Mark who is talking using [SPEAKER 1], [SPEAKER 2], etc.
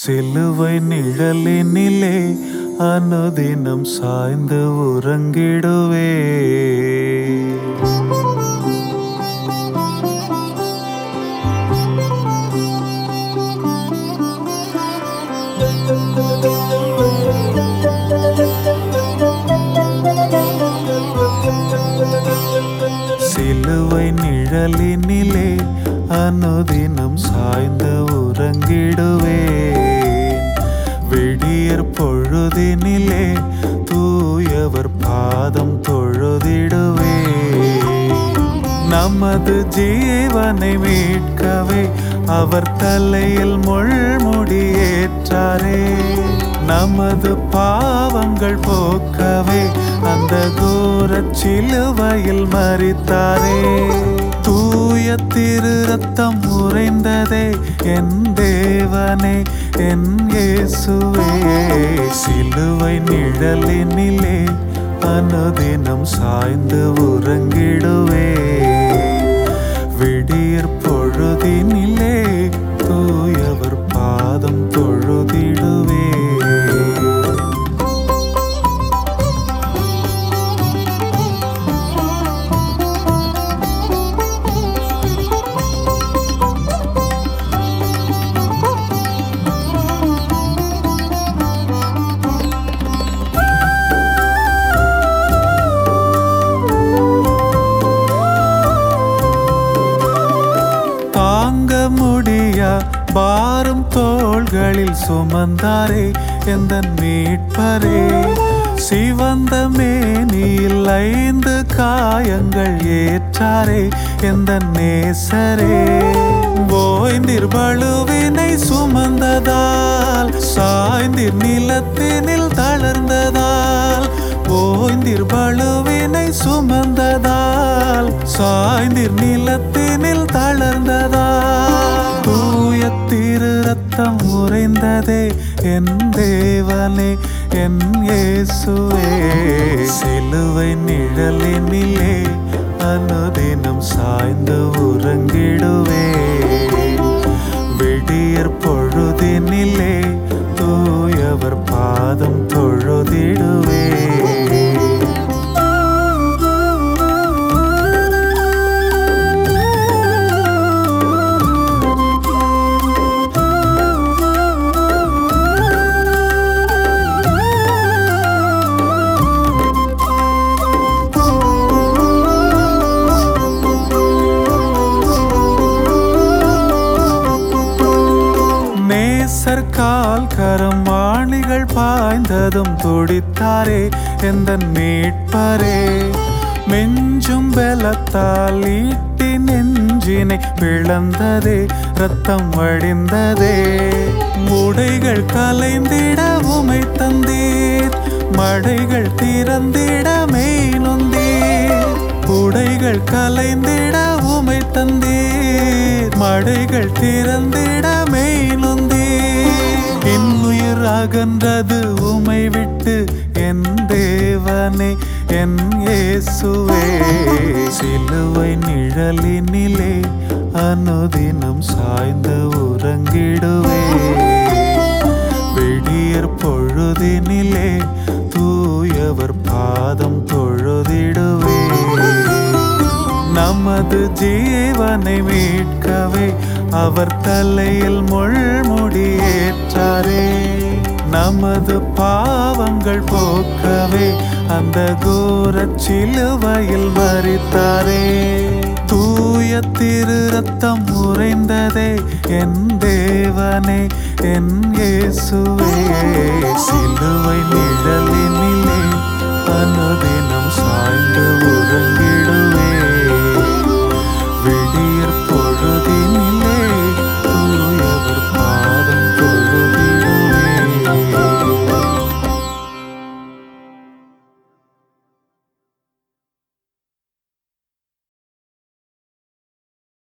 [SPEAKER 1] சிலுவை நிழலினிலே அனுதினம் சாய்ந்து உறங்கிடுவே சிலுவை நிழலினிலே அனுதினம் சாய்ந்து உறங்கிடுவேன் விடியற் பொழுதினிலே தூயவர் பாதம் தொழுதிடுவேன் நமது ஜீவனை மீட்கவே அவர் தலையில் முள்முடியேற்றாரே நமது பாவங்கள் போக்கவே அந்த கோரச் சிலுவையில் மறித்தாரே தூய திரு ரத்தம் உறைந்ததே என் தேவனே என் இயேசுவே சிலுவை நிழலினிலே அனுதினம் சாய்ந்து உறங்கிடுவே விடியற் பொழுதினிலே தூயவர் பாதம் தொழுதிடுவே தாங்க முடியா பாரும் தோள்களில் சுமந்தாரே எந்த மீட்பரே சிவந்த மேனியில் ஐந்து காயங்கள் ஏற்றாரே எந்த நேசரே ஓய்ந்திர் பழுவினை சுமந்ததால் சாய்ந்திர் நிலத்தினில் தளர்ந்ததால் ஓய்ந்திர் பழுவினை சுமந்ததால் சாய்ந்திர் நிலத்தினில் தளர்ந்ததால் தூய திரு ரத்தம் உறைந்ததே என் தேவனே என் இயேசுவே சிலுவை நிழலினிலே அனுதினம் சாய்ந்து உறங்கிடுவே விடியற் பொழுதினிலே தூயவர் பாதம் தொழுதிடுவே நேசர் கால் கரம் வாணிகள் பாய்ந்ததும் துடித்தாரே எந்த மீட்பரே மெஞ்சும் பலத்தால் ஈட்டி நெஞ்சினை பிளந்ததே ரத்தம் வடிந்ததே உடைகள் கலைந்திட உமை தந்தீர் மடைகள் திறந்திட மெய் நொந்தீர் உடைகள் கலைந்திட உமை தந்தீர் மடைகள் திறந்திட மெய் நொந்தீர் என் உயிர் அகன்றது உமை விட்டு என் தேவனே என் இயேசுவே சிலுவை நிழலினிலே அனுதினம் சாய்ந்து உறங்கிடுவே விடியற் பொழுதினிலே தூயவர் பாதம் தொழுதிடுவே நமது ஜீவனை மீட்கவே அவர் தலையில் முள்முடியேற்றாரே நமது பாவங்கள் போக்கவே அந்த கோரச் சிலுவையில் மறித்தாரே தூய திரு ரத்தம் உறைந்ததே என் தேவனே என் இயேசுவே சிலுவை நிழலினிலே